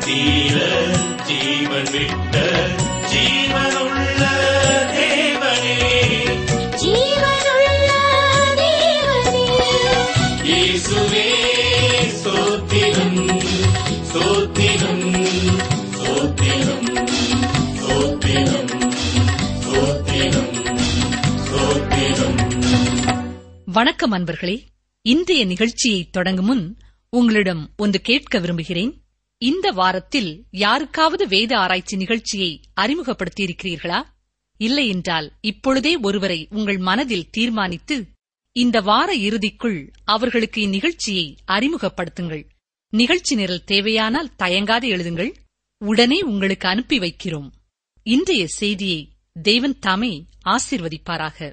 தீர ஜீவன் விட்ட ஜீவனுள்ள தேவனே ஜீவனுள்ள தேவனே இயேசுவே ஸ்தோத்திரம் ஸ்தோத்திரம் ஸ்தோத்திரம் ஸ்தோத்திரம் ஸ்தோத்திரம் ஸ்தோத்திரம் வணக்கம் அன்பர்களே இன்றைய நிகழ்ச்சியை தொடங்கும் முன் உங்களிடம் ஒன்று கேட்க விரும்புகிறேன் இந்த வாரத்தில் யாருக்காவது வேத ஆராய்ச்சி நிகழ்ச்சியை அறிமுகப்படுத்தியிருக்கிறீர்களா இல்லை என்றால் இப்பொழுதே ஒருவரை உங்கள் மனதில் தீர்மானித்து இந்த வார இறுதிக்குள் அவர்களுக்கு இந்நிகழ்ச்சியை அறிமுகப்படுத்துங்கள் நிகழ்ச்சி நிரல் தேவையானால் தயங்காது எழுதுங்கள் உடனே உங்களுக்கு அனுப்பி வைக்கிறோம் இன்றைய செய்தியை தேவன் தாமே ஆசீர்வதிப்பாராக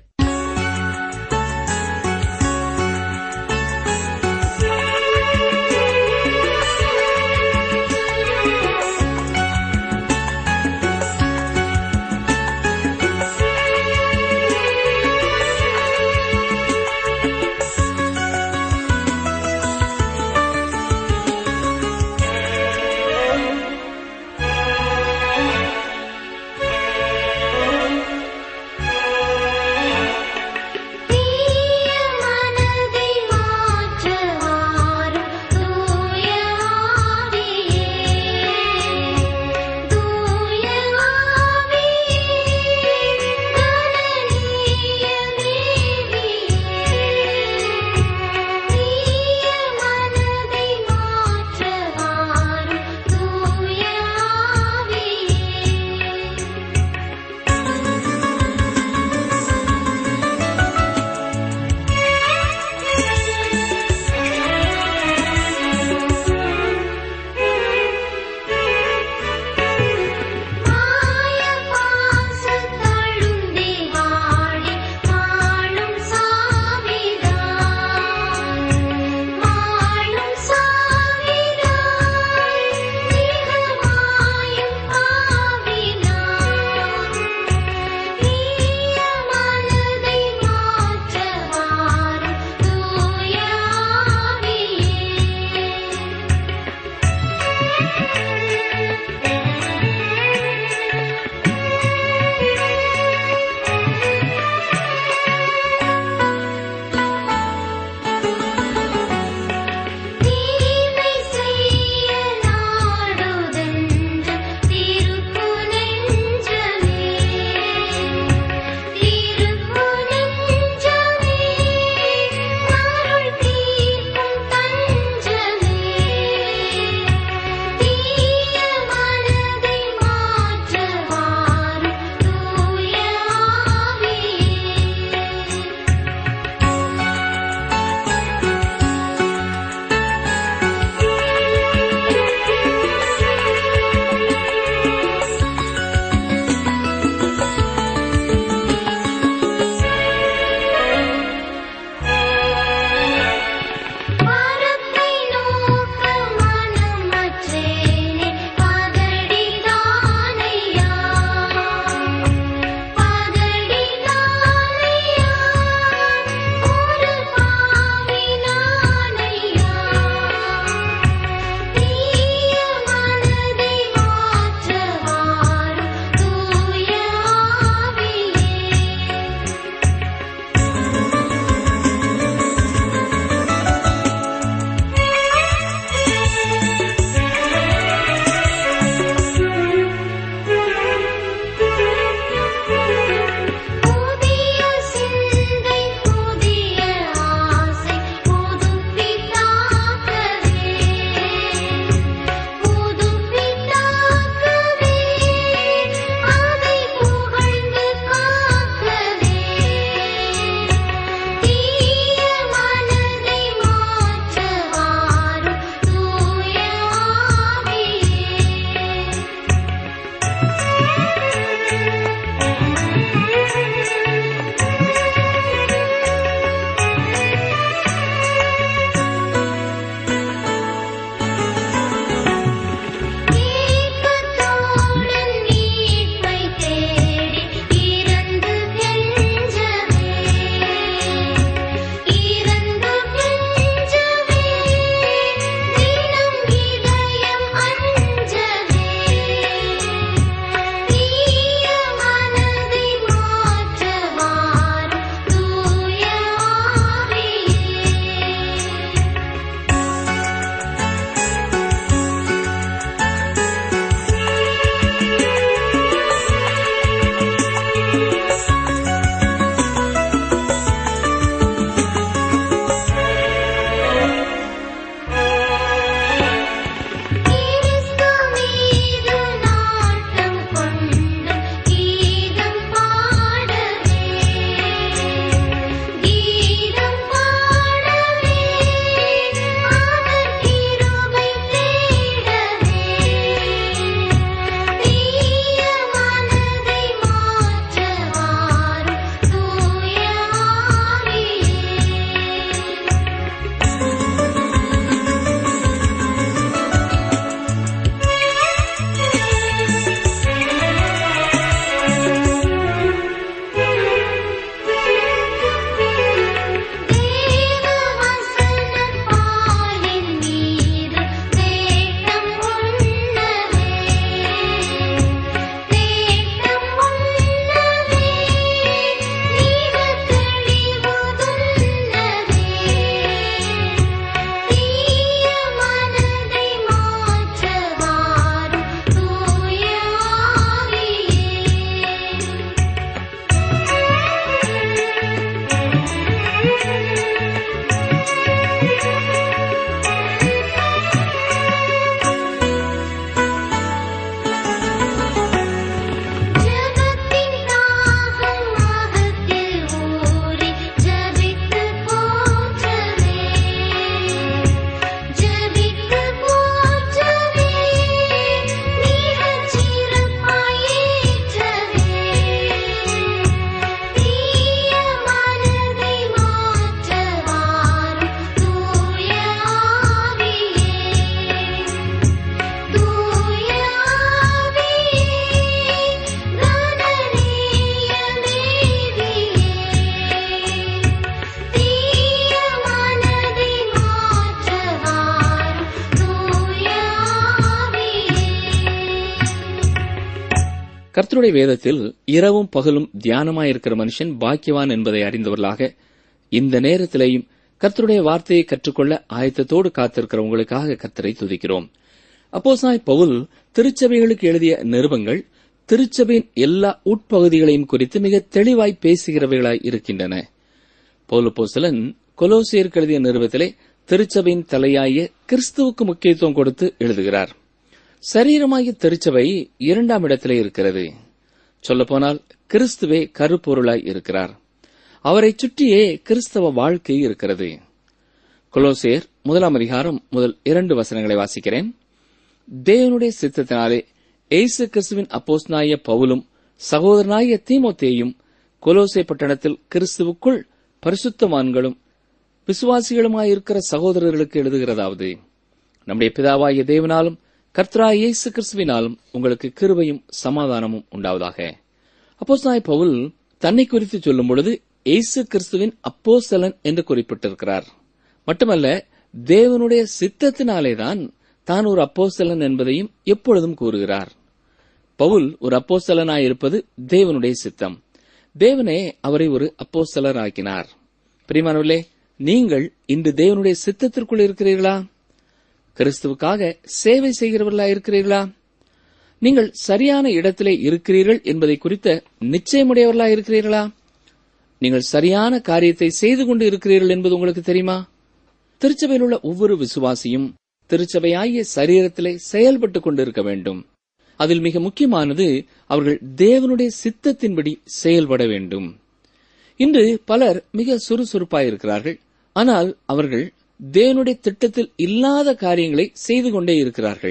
கர்த்தருடைய வேதத்தில் இரவும் பகலும் தியானமாயிருக்கிற மனுஷன் பாக்கியவான் என்பதை அறிந்தவர்களாக இந்த நேரத்திலேயும் கர்த்தருடைய வார்த்தையை கற்றுக்கொள்ள ஆயத்தத்தோடு காத்திருக்கிற உங்களுக்காக கர்த்தரை துதிக்கிறோம் அப்போஸ்தலனாய் பவுல் திருச்சபைகளுக்கு எழுதிய நிருபங்கள் திருச்சபையின் எல்லா உட்பகுதிகளையும் குறித்து மிக தெளிவாய் பேசுகிறவைகளாய் இருக்கின்றன பௌலப்போஸ்தலன் கொலோசியருக்கு எழுதிய நிருபத்திலே திருச்சபையின் தலையாய கிறிஸ்துவுக்கு முக்கியத்துவம் கொடுத்து எழுதுகிறார் சரீரமாகிய திருச்சபை இரண்டாம் இடத்திலே இருக்கிறது சொல்லப்போனால் கிறிஸ்துவே கருப்பொருளாய் இருக்கிறார் அவரை சுற்றியே கிறிஸ்தவ வாழ்க்கை இருக்கிறது கொலோசியர் முதலாம் அதிகாரம் முதல் இரண்டு வசனங்களை வாசிக்கிறேன் தேவனுடைய சித்தத்தினாலே இயேசு கிறிஸ்துவின் அப்போஸ்தலனாகிய பவுலும் சகோதரனாகிய தீமோத்தேயும் கொலோசே பட்டணத்தில் கிறிஸ்துவுக்குள் பரிசுத்தவான்களும் விசுவாசிகளுமாயிருக்கிற சகோதரர்களுக்கு எழுதுகிறதாவது நம்முடைய பிதாவாகிய தேவனாலும் கர்த்தராய் இயேசு கிறிஸ்துவினாலும் உங்களுக்கு கிருபையும் சமாதானமும் உண்டாவதாக அப்போஸ்தலனாய் பவுல் தன்னை குறித்து சொல்லும் பொழுது இயேசு கிறிஸ்துவின் அப்போஸ்தலன் என்று குறிப்பிட்டிருக்கிறார் மட்டுமல்ல தேவனுடைய சித்தத்தினாலேதான் தான் ஒரு அப்போஸ்தலன் என்பதையும் எப்பொழுதும் கூறுகிறார் பவுல் ஒரு அப்போஸ்தலனாய் இருப்பது தேவனுடைய சித்தம் தேவனே அவரை ஒரு அப்போஸ்தலர் ஆக்கினார் பிரிமானவர்களே நீங்கள் இன்று தேவனுடைய சித்தத்திற்குள் இருக்கிறீர்களா கிறிஸ்துவுக்காக சேவை செய்கிறவர்களா இருக்கிறீர்களா நீங்கள் சரியான இடத்திலே இருக்கிறீர்கள் என்பதை குறித்த நிச்சயமுடையவர்களா இருக்கிறீர்களா நீங்கள் சரியான காரியத்தை செய்து கொண்டு இருக்கிறீர்கள் என்பது உங்களுக்கு தெரியுமா திருச்சபையில் உள்ள ஒவ்வொரு விசுவாசியும் திருச்சபையாகிய சரீரத்திலே செயல்பட்டுக் கொண்டிருக்க வேண்டும் அதில் மிக முக்கியமானது அவர்கள் தேவனுடைய சித்தத்தின்படி செயல்பட வேண்டும் இன்று பலர் மிக சுறுசுறுப்பாயிருக்கிறார்கள் ஆனால் அவர்கள் தேவனுடைய திட்டத்தில் இல்லாத காரியங்களை செய்து கொண்டே இருக்கிறார்கள்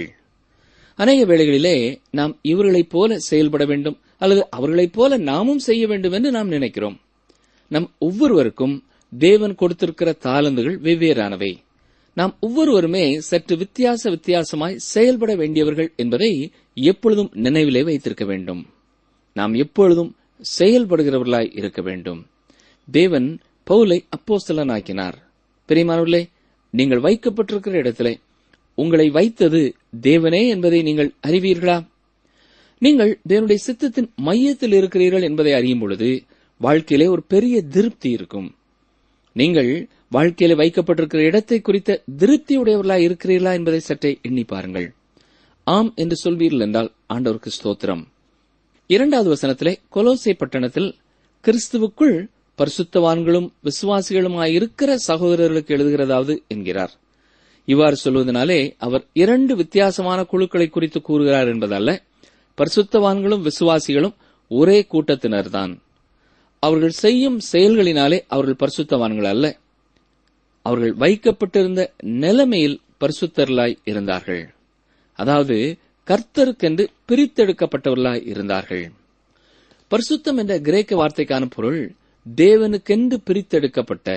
அநேக வேளைகளிலே நாம் இவர்களைப் போல செயல்பட வேண்டும் அல்லது அவர்களைப் போல நாமும் செய்ய வேண்டும் என்று நாம் நினைக்கிறோம் நம் ஒவ்வொருவருக்கும் தேவன் கொடுத்திருக்கிற தாளந்துகள் வெவ்வேறானவை நாம் ஒவ்வொருவருமே சற்று வித்தியாச வித்தியாசமாய் செயல்பட வேண்டியவர்கள் என்பதை எப்பொழுதும் நினைவிலே வைத்திருக்க வேண்டும் நாம் எப்பொழுதும் செயல்படுகிறவர்களாய் இருக்க வேண்டும் தேவன் பவுலை அப்போஸ்தலனாக்கினார் பெரியமானவர்களே நீங்கள் வைக்கப்பட்டிருக்கிற இடத்திலே உங்களை வைத்தது தேவனே என்பதை நீங்கள் அறிவீர்களா நீங்கள் தேவனுடைய சித்தத்தின் மையத்தில் இருக்கிறீர்கள் என்பதை அறியும் பொழுது வாழ்க்கையிலே ஒரு பெரிய திருப்தி இருக்கும் நீங்கள் வாழ்க்கையில வைக்கப்பட்டிருக்கிற இடத்தை குறித்த திருப்தியுடையவர்களாய் இருக்கிறீர்களா என்பதை சற்றே எண்ணி பாருங்கள் ஆம் என்று சொல்வீர்கள் என்றால் ஆண்டவருக்கு ஸ்தோத்திரம் இரண்டாவது வசனத்திலே கொலோசை பட்டணத்தில் கிறிஸ்துவுக்குள் பரிசுத்தவான்களும் விசுவாசிகளுமாயிருக்கிற சகோதரர்களுக்கு எழுதுகிறதாவது என்கிறார் இவ்வாறு சொல்வதனாலே அவர் இரண்டு வித்தியாசமான குழுக்களை குறித்து கூறுகிறார் என்பதல்ல பரிசுத்தவான்களும் விசுவாசிகளும் ஒரே கூட்டத்தினர்தான் அவர்கள் செய்யும் செயல்களினாலே அவர்கள் பரிசுத்தவான்கள் அல்ல அவர்கள் வைக்கப்பட்டிருந்த நிலைமையில் பரிசுத்தர்களாய் இருந்தார்கள் அதாவது கர்த்தருக்கென்று பிரித்தெடுக்கப்பட்டவர்களாய் இருந்தார்கள் பரிசுத்தம் என்ற கிரேக்க வார்த்தைக்கான பொருள் தேவனுக்கென்று பிரித்தெடுக்கப்பட்ட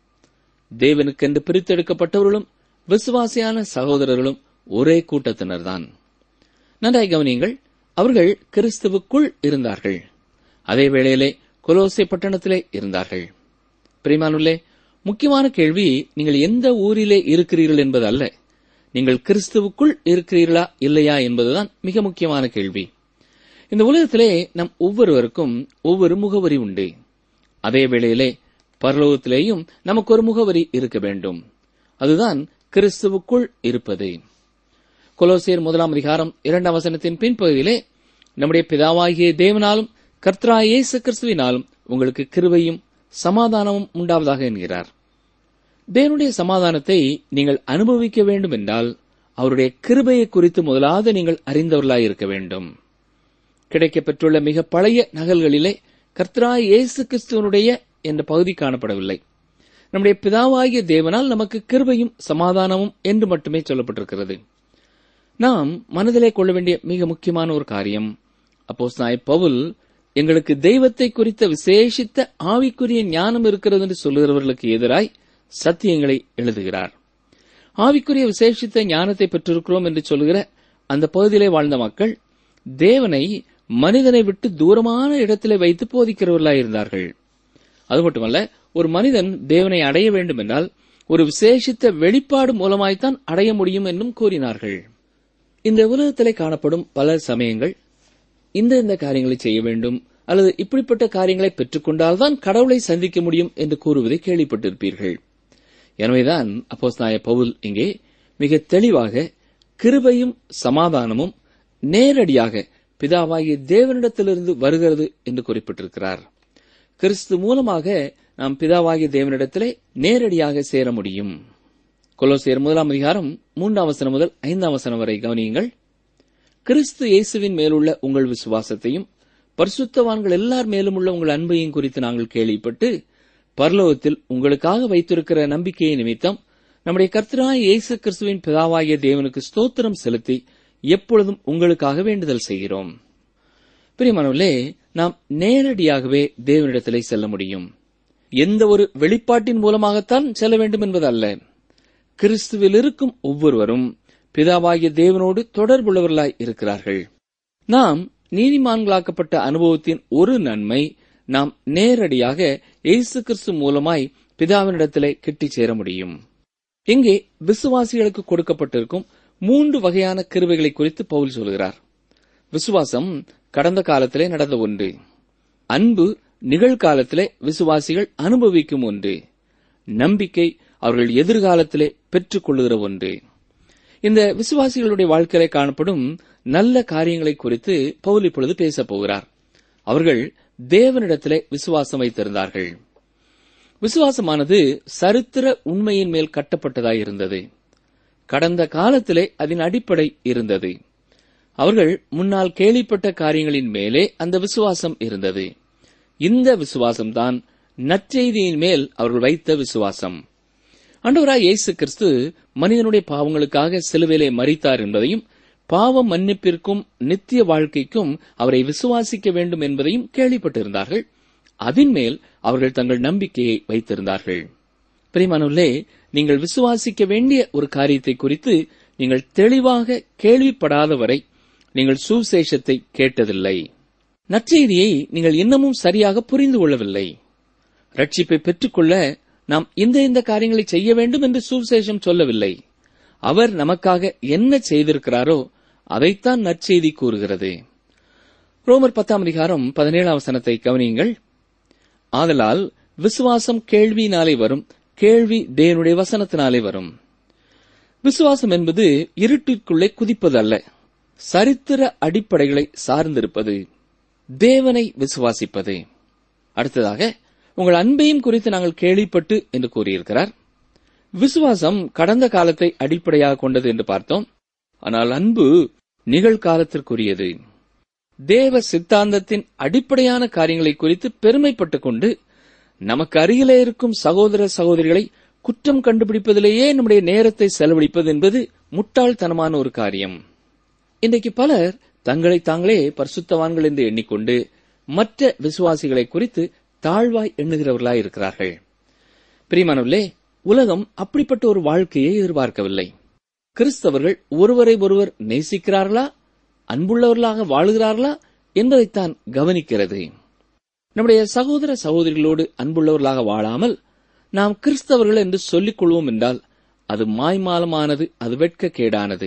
தேவனுக்கென்று பிரித்தெடுக்கப்பட்டவர்களும் விசுவாசியான சகோதரர்களும் ஒரே கூட்டத்தினர்தான் நன்றாய் கவனியுங்கள் அவர்கள் கிறிஸ்துவுக்குள் இருந்தார்கள் அதே வேளையிலே கொலோசை பட்டணத்திலே இருந்தார்கள் பிரிமானுள்ளே முக்கியமான கேள்வி நீங்கள் எந்த ஊரிலே இருக்கிறீர்கள் என்பது அல்ல நீங்கள் கிறிஸ்துவுக்குள் இருக்கிறீர்களா இல்லையா என்பதுதான் மிக முக்கியமான கேள்வி இந்த உலகத்திலே நம் ஒவ்வொருவருக்கும் ஒவ்வொரு முகவரி உண்டு அதே வேளையிலே பரலோகத்திலேயும் நமக்கு ஒரு முகவரி இருக்க வேண்டும் அதுதான் கிறிஸ்துவுக்குள் இருப்பது கொலோசியர் முதலாம் அதிகாரம் இரண்டாம் வசனத்தின் பின்பகுதியிலே நம்முடைய பிதாவாகிய தேவனாலும் கர்த்தரா இயேசு கிறிஸ்துவினாலும் உங்களுக்கு கிருபையும் சமாதானமும் உண்டாவதாக என்கிறார் தேவனுடைய சமாதானத்தை நீங்கள் அனுபவிக்க வேண்டும் என்றால் அவருடைய கிருபையை குறித்து முதலாவது நீங்கள் அறிந்தவர்களாய் இருக்க வேண்டும் கிடைக்கப்பெற்றுள்ள மிக பழைய நகல்களிலே கர்த்தரா இயேசு கிறிஸ்துவனுடைய என்ற பகுதி காணப்படவில்லை நம்முடைய பிதாவாகிய தேவனால் நமக்கு கிருபையும் சமாதானமும் என்று மட்டுமே சொல்லப்பட்டிருக்கிறது நாம் மனதிலே கொள்ள வேண்டிய மிக முக்கியமான ஒரு காரியம் அப்போஸ் நாய் பவுல் எங்களுக்கு தெய்வத்தை குறித்த விசேஷித்த ஆவிக்குரிய ஞானம் இருக்கிறது என்று சொல்லுகிறவர்களுக்கு எதிராய் சத்தியங்களை எழுதுகிறார் ஆவிக்குரிய விசேஷித்த ஞானத்தை பெற்றிருக்கிறோம் என்று சொல்லுகிற அந்த பகுதியிலே வாழ்ந்த மக்கள் தேவனை மனிதனை விட்டு தூரமான இடத்திலே வைத்து போதிக்கிறவர்களாய் இருந்தார்கள் அது மட்டுமல்ல ஒரு மனிதன் தேவனை அடைய வேண்டும் என்றால் ஒரு விசேஷித்த வெளிப்பாடு மூலமாய்த்தான் அடைய முடியும் என்றும் கூறினார்கள் இந்த உலகத்திலே காணப்படும் பல சமயங்கள் இந்த இந்த காரியங்களை செய்ய வேண்டும் அல்லது இப்படிப்பட்ட காரியங்களை பெற்றுக்கொண்டால்தான் கடவுளை சந்திக்க முடியும் என்று கூறுவதை கேள்விப்பட்டிருப்பீர்கள் எனவேதான் அப்போஸ்தலனாய பவுல் இங்கே மிக தெளிவாக கிருபையும் சமாதானமும் நேரடியாக பிதாவாகிய தேவனிடத்திலிருந்து வருகிறது என்று குறிப்பிட்டிருக்கிறார் கிறிஸ்து மூலமாக நாம் பிதாவாகிய தேவனிடத்திலே நேரடியாக சேர முடியும் கொலோசியர் முதலாம் அதிகாரம் மூன்றாம் வசனம் முதல் ஐந்தாம் வசனம் வரை கவனியுங்கள் கிறிஸ்து இயேசுவின் மேலுள்ள உங்கள் விசுவாசத்தையும் பரிசுத்தவான்கள் எல்லார் மேலும் உள்ள உங்கள் அன்பையும் குறித்து நாங்கள் கேள்விப்பட்டு பரலோகத்தில் உங்களுக்காக வைத்திருக்கிற நம்பிக்கையை நிமித்தம் நம்முடைய கர்த்தராய் இயேசு கிறிஸ்துவின் பிதாவாகிய தேவனுக்கு ஸ்தோத்திரம் செலுத்தி எப்பொழுதும் உங்களுக்காக வேண்டுதல் செய்கிறோம் பிரியமானவர்களே நாம் நேரடியாகவே தேவனிடத்திலே செல்ல முடியும் எந்த ஒரு வெளிப்பாட்டின் மூலமாகத்தான் செல்ல வேண்டும் என்பதல்ல கிறிஸ்துவில் இருக்கும் ஒவ்வொருவரும் பிதாவாகிய தேவனோடு தொடர்புள்ளவர்களாய் இருக்கிறார்கள் நாம் நீதிமான்களாக்கப்பட்ட அனுபவத்தின் ஒரு நன்மை நாம் நேரடியாக இயேசு கிறிஸ்து மூலமாய் பிதாவினிடத்திலே கிட்டிச் சேர முடியும் இங்கே விசுவாசிகளுக்கு கொடுக்கப்பட்டிருக்கும் மூன்று வகையான கிருபைகளை குறித்து பவுல் சொல்கிறார் விசுவாசம் கடந்த காலத்திலே நடந்த ஒன்று அன்பு நிகழ்காலத்திலே விசுவாசிகள் அனுபவிக்கும் ஒன்று நம்பிக்கை அவர்கள் எதிர்காலத்திலே பெற்றுக் கொள்ளுகிற ஒன்று இந்த விசுவாசிகளுடைய வாழ்க்கையிலே காணப்படும் நல்ல காரியங்களை குறித்து பவுல் இப்பொழுது பேசப் போகிறார் அவர்கள் தேவனிடத்திலே விசுவாசம் வைத்திருந்தார்கள் விசுவாசமானது சரித்திர உண்மையின் மேல் கட்டப்பட்டதாய் இருந்தது கடந்த காலத்திலே அதன் அடிப்படை இருந்தது அவர்கள் முன்னால் கேள்விப்பட்ட காரியங்களின் மேலே அந்த விசுவாசம் இருந்தது இந்த விசுவாசம்தான் நற்செய்தியின் மேல் அவர்கள் வைத்த விசுவாசம் ஆண்டவராய் இயேசு கிறிஸ்து மனிதனுடைய பாவங்களுக்காக சிலுவையிலே மரித்தார் என்பதையும் பாவ மன்னிப்பிற்கும் நித்திய வாழ்க்கைக்கும் அவரை விசுவாசிக்க வேண்டும் என்பதையும் கேள்விப்பட்டிருந்தார்கள் அதன் மேல் அவர்கள் தங்கள் நம்பிக்கையை வைத்திருந்தார்கள் பிரிமானவர்களே நீங்கள் விசுவாசிக்க வேண்டிய ஒரு காரியத்தை குறித்து நீங்கள் தெளிவாக கேள்விப்படாத வரை நீங்கள் சுவிசேஷத்தை கேட்டதில்லை நற்செய்தியை நீங்கள் இன்னமும் சரியாக புரிந்து கொள்ளவில்லை ரட்சிப்பை பெற்றுக்கொள்ள நாம் இந்த இந்த காரியங்களை செய்ய வேண்டும் என்று சுவிசேஷம் சொல்லவில்லை அவர் நமக்காக என்ன செய்திருக்கிறாரோ அதைத்தான் நற்செய்தி கூறுகிறது ரோமர் பத்தாம் அதிகாரம் பதினேழாம் வசனத்தை கவனியுங்கள் ஆதலால் விசுவாசம் கேள்வியினாலே வரும் கேள்வி தேவனுடைய வசனத்தினாலே வரும் விசுவாசம் என்பது இருட்டிற்குள்ளே குதிப்பது அல்ல சரித்திர அடிப்படைகளை சார்ந்திருப்பது தேவனை விசுவாசிப்பது அடுத்ததாக உங்கள் அன்பையும் குறித்து நாங்கள் கேள்விப்பட்டு என்று கூறியிருக்கிறார் விசுவாசம் கடந்த காலத்தை அடிப்படையாக கொண்டது என்று பார்த்தோம் ஆனால் அன்பு நிகழ்காலத்திற்குரியது தேவ சித்தாந்தத்தின் அடிப்படையான காரியங்களை குறித்து பெருமைப்பட்டுக் கொண்டு நமக்கு அருகிலே இருக்கும் சகோதர சகோதரிகளை குற்றம் கண்டுபிடிப்பதிலேயே நம்முடைய நேரத்தை செலவழிப்பது என்பது முட்டாள்தனமான ஒரு காரியம் இன்றைக்கு பலர் தங்களை தாங்களே பரிசுத்தவான்கள் என்று எண்ணிக்கொண்டு மற்ற விசுவாசிகளை குறித்து தாழ்வாய் எண்ணுகிறவர்களாய் இருக்கிறார்கள் பிரியமானவர்களே உலகம் அப்படிப்பட்ட ஒரு வாழ்க்கையை எதிர்பார்க்கவில்லை கிறிஸ்தவர்கள் ஒருவரை ஒருவர் நேசிக்கிறார்களா அன்புள்ளவர்களாக வாழுகிறார்களா என்பதைத்தான் கவனிக்கிறது நம்முடைய சகோதர சகோதரிகளோடு அன்புள்ளவர்களாக வாழாமல் நாம் கிறிஸ்தவர்கள் என்று சொல்லிக் கொள்வோம் என்றால் அது மாய்மாலமானது அது வெட்கக்கேடானது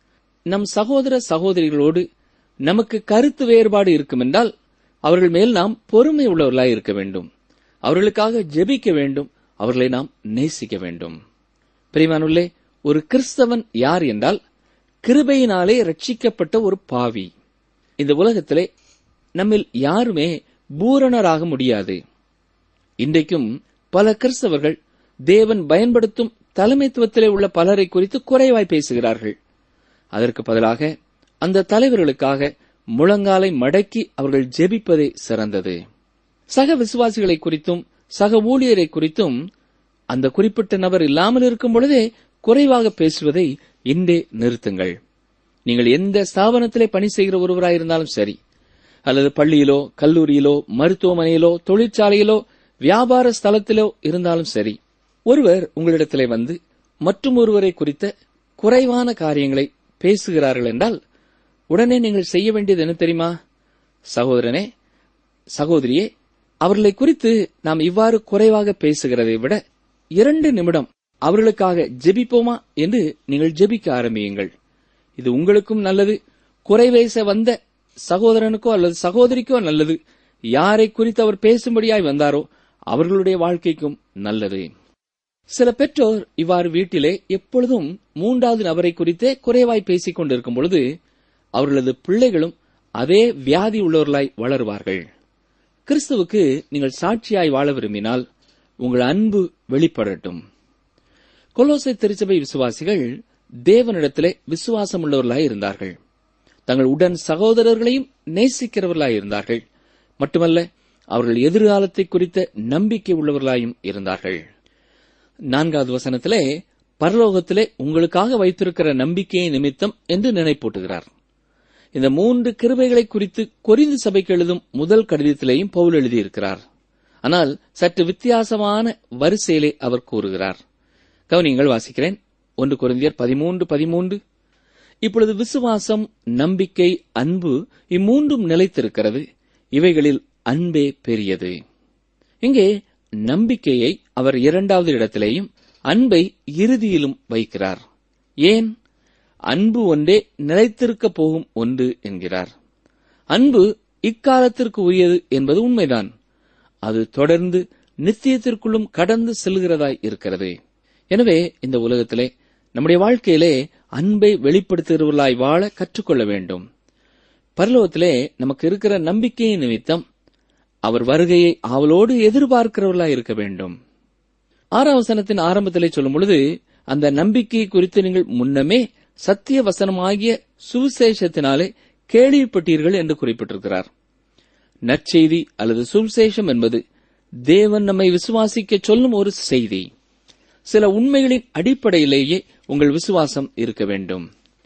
நம் சகோதர சகோதரிகளோடு நமக்கு கருத்து வேறுபாடு இருக்கும் என்றால் அவர்கள் மேல் நாம் பொறுமை உள்ளவர்களாய் இருக்க வேண்டும் அவர்களுக்காக ஜெபிக்க வேண்டும் அவர்களை நாம் நேசிக்க வேண்டும் பிரிமானுள்ளே ஒரு கிறிஸ்தவன் யார் என்றால் கிருபையினாலே ரட்சிக்கப்பட்ட ஒரு பாவி இந்த உலகத்திலே நம்மில் யாருமே பூரணராக முடியாது இன்றைக்கும் பல கிறிஸ்தவர்கள் தேவன் பயன்படுத்தும் தலைமைத்துவத்திலே உள்ள பலரை குறித்து குறைவாய் பேசுகிறார்கள் அதற்கு பதிலாக அந்த தலைவர்களுக்காக முழங்காலை மடக்கி அவர்கள் ஜெபிப்பதே சிறந்தது சக விசுவாசிகளை குறித்தும் சக ஊழியரை குறித்தும் அந்த குறிப்பிட்ட நபர் இல்லாமல் இருக்கும் பொழுதே குறைவாக பேசுவதை இன்றே நிறுத்துங்கள் நீங்கள் எந்த ஸ்தாபனத்திலே பணி செய்கிற ஒருவராயிருந்தாலும் சரி அல்லது பள்ளியிலோ கல்லூரியிலோ மருத்துவமனையிலோ தொழிற்சாலையிலோ வியாபார ஸ்தலத்திலோ இருந்தாலும் சரி ஒருவர் உங்களிடத்திலே வந்து மற்றும் ஒருவரை குறித்த குறைவான காரியங்களை பேசுகிறார்கள் என்றால் உடனே நீங்கள் செய்ய வேண்டியது என்ன தெரியுமா சகோதரனே சகோதரியே அவர்களை குறித்து நாம் இவ்வாறு குறைவாக பேசுகிறதை விட இரண்டு நிமிடம் அவர்களுக்காக ஜெபிப்போமா என்று நீங்கள் ஜெபிக்க ஆரம்பியுங்கள் இது உங்களுக்கும் நல்லது குறைவேச வந்த சகோதரனுக்கோ அல்லது சகோதரிக்கோ நல்லது யாரை குறித்து அவர் பேசும்படியாய் வந்தாரோ அவர்களுடைய வாழ்க்கைக்கும் நல்லது சில பெற்றோர் இவ்வாறு வீட்டிலே எப்பொழுதும் மூன்றாவது நபரை குறித்தே குறைவாய் பேசிக் கொண்டிருக்கும் பொழுது அவர்களது பிள்ளைகளும் அதே வியாதி உள்ளவர்களாய் வளருவார்கள் கிறிஸ்துவுக்கு நீங்கள் சாட்சியாய் வாழ விரும்பினால் உங்கள் அன்பு வெளிப்படட்டும் கொலோசை திருச்சபை விசுவாசிகள் தேவனிடத்திலே விசுவாசம் உள்ளவர்களாய் இருந்தார்கள் தங்கள் உடன் சகோதரர்களையும் நேசிக்கிறவர்களாய் இருந்தார்கள் மட்டுமல்ல அவர்கள் எதிர்காலத்தை குறித்த நம்பிக்கை உள்ளவர்களாயும் இருந்தார்கள் நான்காவது வசனத்திலே பரலோகத்திலே உங்களுக்காக வைத்திருக்கிற நம்பிக்கையை நிமித்தம் என்று நினைப்பூட்டுகிறார் இந்த மூன்று கிருபைகளை குறித்து கொரிந்து சபைக்கு எழுதும் முதல் கடிதத்திலேயும் பவுல் எழுதியிருக்கிறார் ஆனால் சற்று வித்தியாசமான வரிசையிலே அவர் கூறுகிறார் கவனியங்கள் வாசிக்கிறேன் ஒன்று கொரிந்தியர் பதிமூன்று பதிமூன்று இப்பொழுது விசுவாசம் நம்பிக்கை அன்பு இம்மூன்றும் நிலைத்திருக்கிறது இவைகளில் அன்பே பெரியது இங்கே நம்பிக்கையை அவர் இரண்டாவது இடத்திலேயும் அன்பை இறுதியிலும் வைக்கிறார் ஏன் அன்பு ஒன்றே நிலைத்திருக்கப் போகும் ஒன்று என்கிறார் அன்பு இக்காலத்திற்கு உரியது என்பது உண்மைதான் அது தொடர்ந்து நித்தியத்திற்குள்ளும் கடந்து செல்கிறதாய் இருக்கிறது எனவே இந்த உலகத்திலே நம்முடைய வாழ்க்கையிலே அன்பை வெளிப்படுத்துகிறவர்களாய் வாழ கற்றுக்கொள்ள வேண்டும் பரலோகத்திலே நமக்கு இருக்கிற நம்பிக்கையின் நிமித்தம் அவர் வருகையை ஆவலோடு எதிர்பார்க்கிறவர்களாய் இருக்க வேண்டும் ஆறாம் வசனத்தின் ஆரம்பத்திலே சொல்லும் பொழுது அந்த நம்பிக்கை குறித்து நீங்கள் முன்னமே சத்திய வசனமாகிய சுவிசேஷத்தினாலே கேள்விப்பட்டீர்கள் என்று குறிப்பிட்டிருக்கிறார் நற்செய்தி அல்லது சுவிசேஷம் என்பது தேவன் நம்மை விசுவாசிக்க சொல்லும் ஒரு செய்தி சில உண்மைகளின் அடிப்படையிலேயே உங்கள் விசுவாசம் இருக்க வேண்டும்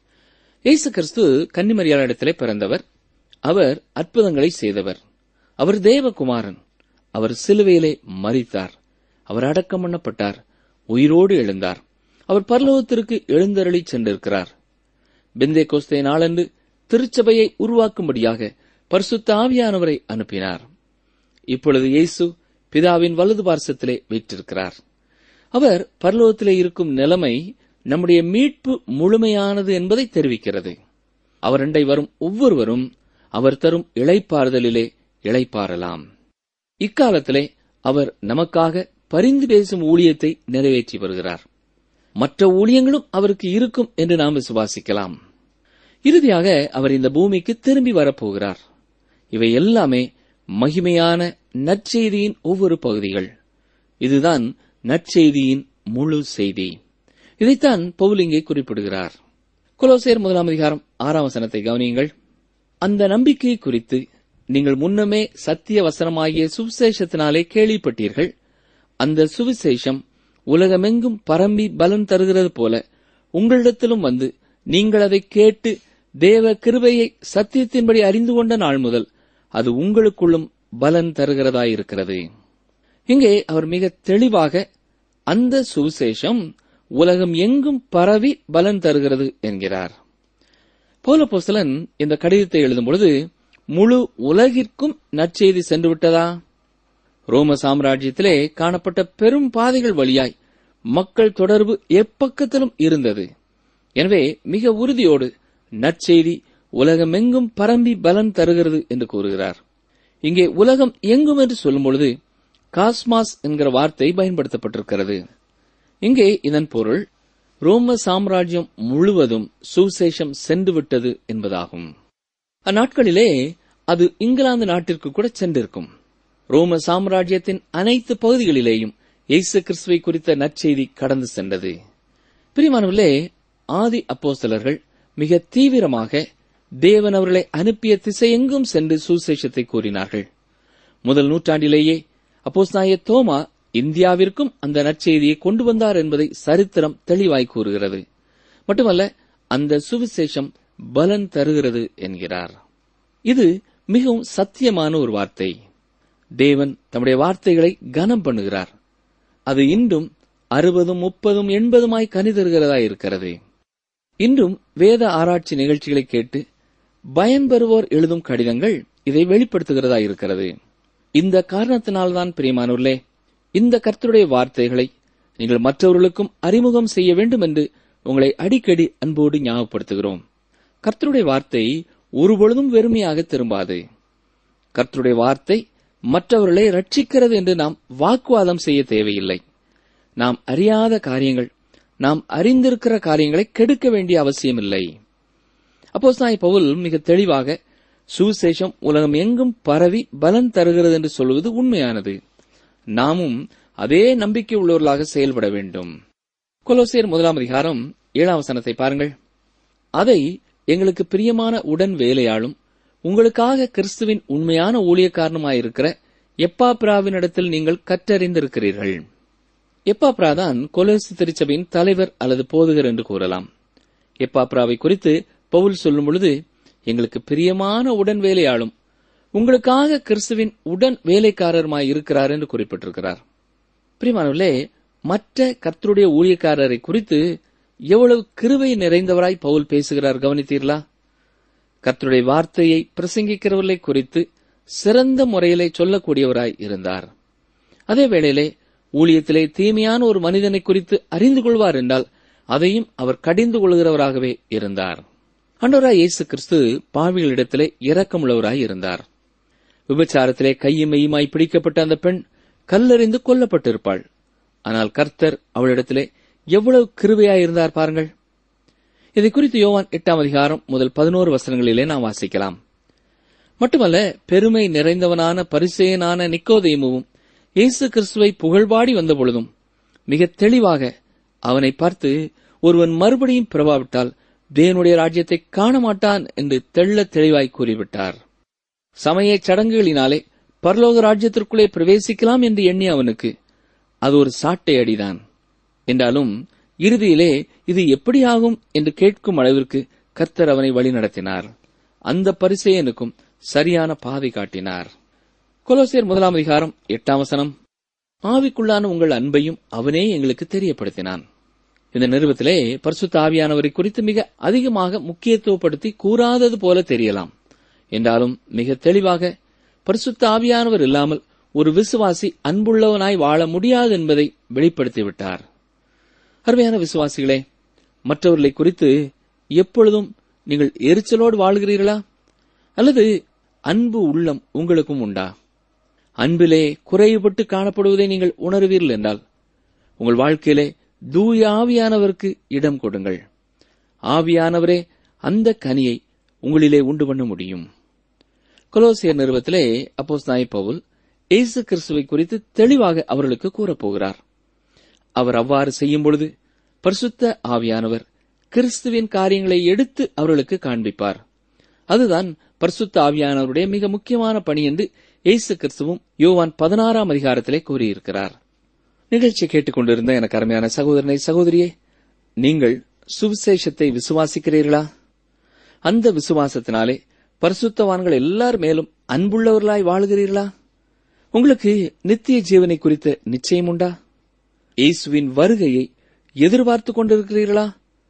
இயேசு கிறிஸ்து கன்னிமரியாளிடத்திலே பிறந்தவர் அவர் அற்புதங்களை செய்தவர் அவர் தேவகுமாரன் அவர் சிலுவையிலே மரித்தார் அவர் அடக்கம் பண்ணப்பட்டார் உயிரோடு எழுந்தார் அவர் பரலோகத்திற்கு எழுந்தருளி சென்றிருக்கிறார் பெந்தே கோஸ்தே நாளன்று திருச்சபையை உருவாக்கும்படியாக பரிசுத்த ஆவியானவரை அனுப்பினார் இப்பொழுது இயேசு பிதாவின் வலது பார்சத்திலே வீற்றிருக்கிறார் அவர் பரலோகத்திலே இருக்கும் நிலைமை நம்முடைய மீட்பு முழுமையானது என்பதை தெரிவிக்கிறது அவரண்டை வரும் ஒவ்வொருவரும் அவர் தரும் இளைப்பாறுதலிலே இளைப்பாறலாம் இக்காலத்திலே அவர் நமக்காக பரிந்து பேசும் ஊழியத்தை நிறைவேற்றி வருகிறார் மற்ற ஊழியங்களும் அவருக்கு இருக்கும் என்று நாம் விசுவாசிக்கலாம் இறுதியாக அவர் இந்த பூமிக்கு திரும்பி வரப்போகிறார் இவை எல்லாமே மகிமையான நற்செய்தியின் ஒவ்வொரு பகுதிகள் இதுதான் நற்செய்தியின் முழு செய்தி இதைத்தான் பவுல் இங்கே குறிப்பிடுகிறார் குலோசேர் முதலாம் அதிகாரம் ஆறாம் வசனத்தை கவனியுங்கள் அந்த நம்பிக்கை குறித்து நீங்கள் முன்னமே சத்திய வசனமாகிய சுவிசேஷத்தினாலே கேள்விப்பட்டீர்கள் அந்த சுவிசேஷம் உலகமெங்கும் பரம்பி பலன் தருகிறது போல உங்களிடத்திலும் வந்து நீங்கள் அதை கேட்டு தேவ கிருபையை சத்தியத்தின்படி அறிந்து கொண்ட நாள் முதல் அது உங்களுக்குள்ளும் பலன் தருகிறதாயிருக்கிறது இங்கே அவர் மிக தெளிவாக அந்த சுவிசேஷம் உலகம் எங்கும் பரவி பலன் தருகிறது என்கிறார் போலப்போஸ்தலன் இந்த கடிதத்தை எழுதும் பொழுது முழு உலகிற்கும் நற்செய்தி சென்று விட்டதா ரோம சாம்ராஜ்யத்திலே காணப்பட்ட பெரும் பாதைகள் வழியாய் மக்கள் தொடர்பு எப்பக்கத்திலும் இருந்தது எனவே மிக உறுதியோடு நற்செய்தி உலகமெங்கும் பரம்பி பலன் தருகிறது என்று கூறுகிறார் இங்கே உலகம் எங்கும் என்று சொல்லும் பொழுது காஸ்மாஸ் என்கிற வார்த்தை பயன்படுத்தப்பட்டிருக்கிறது இங்கே இதன் பொருள் ரோம சாம்ராஜ்யம் முழுவதும் சுவிசேஷம் சென்று விட்டது என்பதாகும் அந்நாட்களிலே அது இங்கிலாந்து நாட்டிற்கு கூட சென்றிருக்கும் ரோம சாம்ராஜ்யத்தின் அனைத்து பகுதிகளிலேயும் இயேசு கிறிஸ்துவை குறித்த நற்செய்தி கடந்து சென்றது பிரிமானவர்களே ஆதி அப்போஸ்தலர்கள் மிக தீவிரமாக தேவன் அவர்களை அனுப்பிய திசையெங்கும் சென்று சுசேஷத்தை கூறினார்கள் முதல் நூற்றாண்டிலேயே அப்போஸ்தாய தோமா இந்தியாவிற்கும் அந்த நற்செய்தியை கொண்டு வந்தார் என்பதை சரித்திரம் தெளிவாய் கூறுகிறது மட்டுமல்ல அந்த சுவிசேஷம் பலன் தருகிறது என்கிறார் இது மிகவும் சத்தியமான ஒரு வார்த்தை தேவன் தம்முடைய வார்த்தைகளை கனம் பண்ணுகிறார் அது இன்றும் அறுபதும் முப்பதும் எண்பதுமாய் கனிதருகிறதா இருக்கிறது இன்றும் வேத ஆராய்ச்சி நிகழ்ச்சிகளை கேட்டு பயன்பெறுவோர் எழுதும் கடிதங்கள் இதை வெளிப்படுத்துகிறதா இருக்கிறது இந்த காரணத்தினால்தான் பிரியமானூர்லே இந்த கர்த்தருடைய வார்த்தைகளை நீங்கள் மற்றவர்களுக்கும் அறிமுகம் செய்ய வேண்டும் என்று உங்களை அடிக்கடி அன்போடு ஞாபகப்படுத்துகிறோம் கர்த்தருடைய வார்த்தை ஒருபொழுதும் வெறுமையாக திரும்பாது கர்த்தருடைய வார்த்தை மற்றவர்களை ரட்சிக்கிறது என்று நாம் வாக்குவாதம் செய்ய தேவையில்லை நாம் அறியாத காரியங்கள் நாம் அறிந்திருக்கிற காரியங்களை கெடுக்க வேண்டிய அவசியமில்லை அப்போஸ்தலனாகிய பவுல் மிக தெளிவாக சுவிசேஷம் உலகம் எங்கும் பரவி பலன் தருகிறது என்று சொல்வது உண்மையானது நாமும் அதே நம்பிக்கை உள்ளவர்களாக செயல்பட வேண்டும் கொலோசியர் முதலாம் அதிகாரம் ஏழாம் வசனத்தை பாருங்கள் அதை எங்களுக்கு பிரியமான உடன் வேலையாளும் உங்களுக்காக கிறிஸ்துவின் உண்மையான ஊழியக்காரனுமாயிருக்கிற எப்பாப்ராவினிடத்தில் நீங்கள் கற்றறிந்திருக்கிறீர்கள் எப்பாப்ரா தான் கொலோசி திருச்சபையின் தலைவர் அல்லது போதகர் என்று கூறலாம் எப்பாப்ராவை குறித்து பவுல் சொல்லும் பொழுது எங்களுக்கு பிரியமான உடன் வேலையாளும் உங்களுக்காக கிறிஸ்துவின் உடன் வேலைக்காரருமாய் இருக்கிறார் என்று குறிப்பிட்டிருக்கிறார் பிரியமானவர்களே மற்ற கர்த்தருடைய ஊழியக்காரரை குறித்து எவ்வளவு கிருவை நிறைந்தவராய் பவுல் பேசுகிறார் கவனித்தீர்களா கர்த்தருடைய வார்த்தையை பிரசங்கிக்கிறவர்களை குறித்து சிறந்த முறையிலே சொல்லக்கூடியவராய் இருந்தார் அதே வேளையிலே ஊழியத்திலே தீமையான ஒரு மனிதனை குறித்து அறிந்து கொள்வார் என்றால் அதையும் அவர் கடிந்து கொள்கிறவராகவே இருந்தார் அன்றவராய் இயேசு கிறிஸ்து பாவிகளிடத்திலே இரக்கமுள்ளவராய் இருந்தார் விபச்சாரத்திலே கையும் மெய்யுமாய் பிடிக்கப்பட்ட அந்த பெண் கல்லெறிந்து கொல்லப்பட்டிருப்பாள் ஆனால் கர்த்தர் அவளிடத்திலே எவ்வளவு கிருபையாயிருந்தார் பாருங்கள் இதை குறித்து யோவான் எட்டாம் அதிகாரம் முதல் பதினோரு வசனங்களிலே நாம் வாசிக்கலாம் மட்டுமல்ல பெருமை நிறைந்தவனான பரிசேயனான நிக்கோதேமுவும் இயேசு கிறிஸ்துவை புகழ்பாடி வந்த பொழுதும் மிக தெளிவாக அவனை பார்த்து ஒருவன் மறுபடியும் பிறவாவிட்டால் தேவனுடைய ராஜ்யத்தை காண மாட்டான் என்று தெள்ள தெளிவாய் கூறிவிட்டார் சமய சடங்குகளினாலே பரலோக ராஜ்யத்திற்குள்ளே பிரவேசிக்கலாம் என்று எண்ணி அவனுக்கு அது ஒரு சாட்டை அடிதான் என்றாலும் இறுதியிலே இது எப்படி ஆகும் என்று கேட்கும் அளவிற்கு கர்த்தர் அவனை வழிநடத்தினார் அந்த பரிசெயனுக்கும் சரியான பாதை காட்டினார் கொலோசியர் முதலாம் அதிகாரம் எட்டாம் வசனம் ஆவிக்குள்ளான உங்கள் அன்பையும் அவனே எங்களுக்கு தெரியப்படுத்தினான் இந்த நிறுவத்திலே பரிசுத்த ஆவியானவரை குறித்து மிக அதிகமாக முக்கியத்துவப்படுத்தி கூறாதது போல தெரியலாம் என்றாலும் மிக தெளிவாக பரிசுத்த ஆவியானவர் இல்லாமல் ஒரு விசுவாசி அன்புள்ளவனாய் வாழ முடியாது என்பதை வெளிப்படுத்திவிட்டார் அருமையான விசுவாசிகளே மற்றவர்களை குறித்து எப்பொழுதும் நீங்கள் எரிச்சலோடு வாழ்கிறீர்களா அல்லது அன்பு உள்ளம் உங்களுக்கும் உண்டா அன்பிலே குறைவுபட்டு காணப்படுவதை நீங்கள் உணர்வீர்கள் என்றால் உங்கள் வாழ்க்கையிலே தூய ஆவியானவருக்கு இடம் கொடுங்கள் ஆவியானவரே அந்த கனியை உங்களிலே உண்டு பண்ண முடியும் கொலோசியர் நிறுவத்திலே அப்போஸ் பவுல் இயேசு கிறிஸ்துவை குறித்து தெளிவாக அவர்களுக்கு கூறப்போகிறார் அவர் அவ்வாறு செய்யும் பொழுது பரிசுத்த ஆவியானவர் கிறிஸ்துவின் காரியங்களை எடுத்து அவர்களுக்கு காண்பிப்பார் அதுதான் பரிசுத்த ஆவியானவருடைய மிக முக்கியமான பணி என்று இயேசு கிறிஸ்துவும் யோவான் பதினாறாம் அதிகாரத்திலே கூறியிருக்கிறார் நிகழ்ச்சி கேட்டுக்கொண்டிருந்த எனக்கு அருமையான சகோதரனை சகோதரியே நீங்கள் சுவிசேஷத்தை விசுவாசிக்கிறீர்களா அந்த விசுவாசத்தினாலே பரிசுத்தவான்கள் எல்லார் மேலும் அன்புள்ளவர்களாய் வாழுகிறீர்களா உங்களுக்கு நித்திய ஜீவனை குறித்த நிச்சயம் உண்டா இயேசுவின் வருகையை எதிர்பார்த்து கொண்டிருக்கிறீர்களா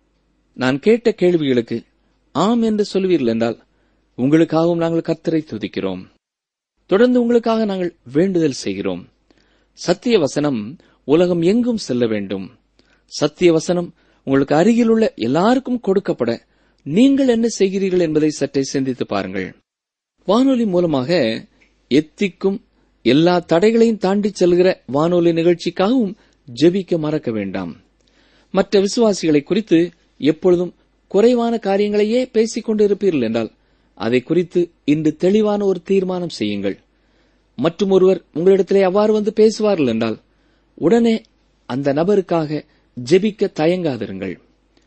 நான் கேட்ட கேள்விகளுக்கு ஆம் என்று சொல்வீர்கள் என்றால் உங்களுக்காகவும் நாங்கள் கர்த்தரை துதிக்கிறோம் தொடர்ந்து உங்களுக்காக நாங்கள் வேண்டுதல் செய்கிறோம் சத்திய வசனம் உலகம் எங்கும் செல்ல வேண்டும் சத்திய வசனம் உங்களுக்கு அருகில் உள்ள எல்லாருக்கும் கொடுக்கப்பட நீங்கள் என்ன செய்கிறீர்கள் என்பதை சற்றே சிந்தித்து பாருங்கள் வானொலி மூலமாக எத்திக்கும் எல்லா தடைகளையும் தாண்டி செல்கிற வானொலி நிகழ்ச்சிக்காகவும் ஜெபிக்க மறக்க வேண்டாம் மற்ற விசுவாசிகளை குறித்து எப்பொழுதும் குறைவான காரியங்களையே பேசிக் கொண்டிருப்பீர்கள் என்றால் அதை குறித்து இன்று தெளிவான ஒரு தீர்மானம் செய்யுங்கள் மற்றும் ஒருவர் உங்களிடத்திலே அவ்வாறு வந்து பேசுவார்கள் என்றால் உடனே அந்த நபருக்காக ஜெபிக்க தயங்காதிருங்கள்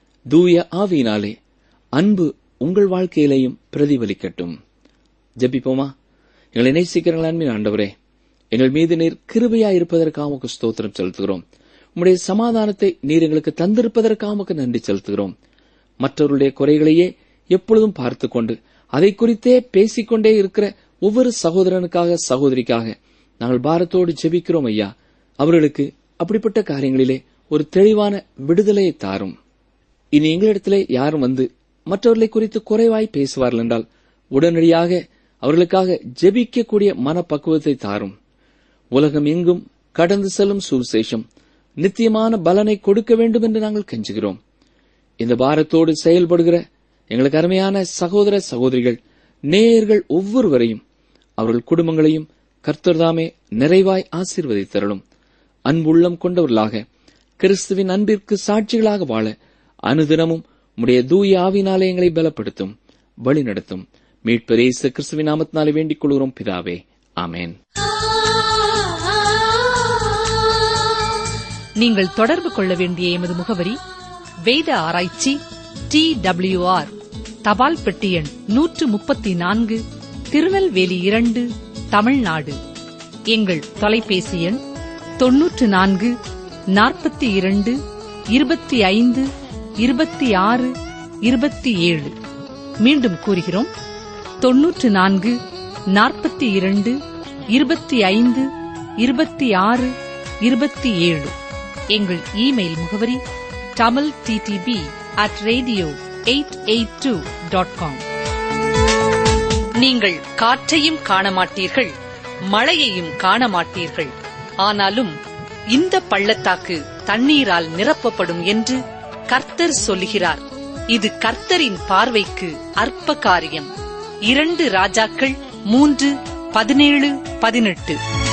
தூய ஆவியினாலே அன்பு உங்கள் வாழ்க்கையிலேயும் பிரதிபலிக்கட்டும் ஜெபிப்போமா எங்களை நேசிக்கிறீர்கள் அன்பின் ஆண்டவரே எங்கள் மீது நீர் கிருபையா இருப்பதற்காக உமக்கு ஸ்தோத்திரம் செலுத்துகிறோம் உம்முடைய சமாதானத்தை நீர் எங்களுக்கு தந்திருப்பதற்காக உமக்கு நன்றி செலுத்துகிறோம் மற்றவருடைய குறைகளையே எப்பொழுதும் பார்த்துக் கொண்டு அதை குறித்தே பேசிக்கொண்டே இருக்கிற ஒவ்வொரு சகோதரனுக்காக சகோதரிக்காக நாங்கள் பாரத்தோடு ஜெபிக்கிறோம் ஐயா அவர்களுக்கு அப்படிப்பட்ட காரியங்களிலே ஒரு தெளிவான விடுதலையை தாரும் இனி எங்களிடத்திலே யாரும் வந்து மற்றவர்களை குறித்து குறைவாய் பேசுவார்கள் என்றால் உடனடியாக அவர்களுக்காக ஜெபிக்கக்கூடிய மனப்பக்குவத்தை தாரும் உலகம் எங்கும் கடந்து செல்லும் சுவிசேஷம் நித்தியமான பலனை கொடுக்க வேண்டும் என்று நாங்கள் கெஞ்சுகிறோம் இந்த பாரத்தோடு செயல்படுகிற எங்களுக்கு அருமையான சகோதர சகோதரிகள் நேயர்கள் ஒவ்வொருவரையும் அவர்கள் குடும்பங்களையும் கர்த்தர்தாமே நிறைவாய் ஆசீர்வதித்தருளும் அன்புள்ளம் கொண்டவர்களாக கிறிஸ்துவின் அன்பிற்கு சாட்சிகளாக வாழ அனுதினமும் உடைய தூய ஆவினாலே எங்களை பலப்படுத்தும் வழிநடத்தும் மீட்பர் இயேசு கிறிஸ்துவின் நாமத்தினாலே வேண்டிக் கொள்கிறோம் பிதாவே ஆமென் நீங்கள் தொடர்பு கொள்ள வேண்டிய எமது முகவரி வேத ஆராய்ச்சி டி ஆர் தபால் பெட்டி எண் நூற்று முப்பத்தி நான்கு திருநெல்வேலி இரண்டு தமிழ்நாடு எங்கள் தொலைபேசி எண் தொன்னூற்று நான்கு நாற்பத்தி இரண்டு இருபத்தி ஐந்து இருபத்தி ஆறு இருபத்தி ஏழு மீண்டும் கூறுகிறோம் தொன்னூற்று நான்கு நாற்பத்தி இரண்டு இருபத்தி ஐந்து இருபத்தி ஆறு இருபத்தி ஏழு எங்கள் இமெயில் முகவரி Tamil DTP at radio eight eight two dot com நீங்கள் காற்றையும் காண மாட்டீர்கள் மழையையும் காண மாட்டீர்கள் ஆனாலும் இந்த பள்ளத்தாக்கு தண்ணீரால் நிரப்பப்படும் என்று கர்த்தர் சொல்லுகிறார் இது கர்த்தரின் பார்வைக்கு அற்ப காரியம் இரண்டு ராஜாக்கள் மூன்று பதினேழு பதினெட்டு